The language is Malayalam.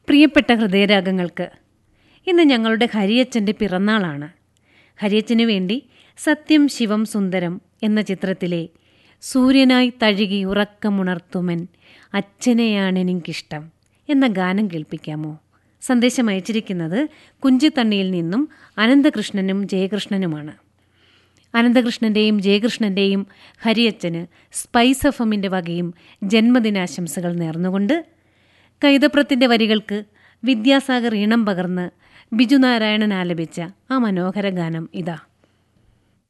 പ്രിയപ്പെട്ട ഹൃദയരാഗങ്ങൾക്ക് ഇന്ന് ഞങ്ങളുടെ ഹരിയച്ചൻ്റെ പിറന്നാളാണ് ഹരിയച്ചനു വേണ്ടി സത്യം ശിവം സുന്ദരം എന്ന ചിത്രത്തിലെ സൂര്യനായി തഴുകി ഉറക്കമുണർത്തുമൻ അച്ഛനെയാണെനിക്കിഷ്ടം എന്ന ഗാനം കേൾപ്പിക്കാമോ സന്ദേശം അയച്ചിരിക്കുന്നത് കുഞ്ചിത്തണ്ണിയിൽ നിന്നും അനന്തകൃഷ്ണനും ജയകൃഷ്ണനുമാണ് അനന്തകൃഷ്ണൻ്റെയും ജയകൃഷ്ണൻ്റെയും ഹരിയച്ചന് സ്പൈസ് എഫമിൻ്റെ വകയും ജന്മദിനാശംസകൾ നേർന്നുകൊണ്ട് കൈതപ്രത്തിൻ്റെ വരികൾക്ക് വിദ്യാസാഗർ ഈണം പകർന്ന് ബിജു നാരായണൻ ആലപിച്ച ആ മനോഹര ഗാനം ഇതാ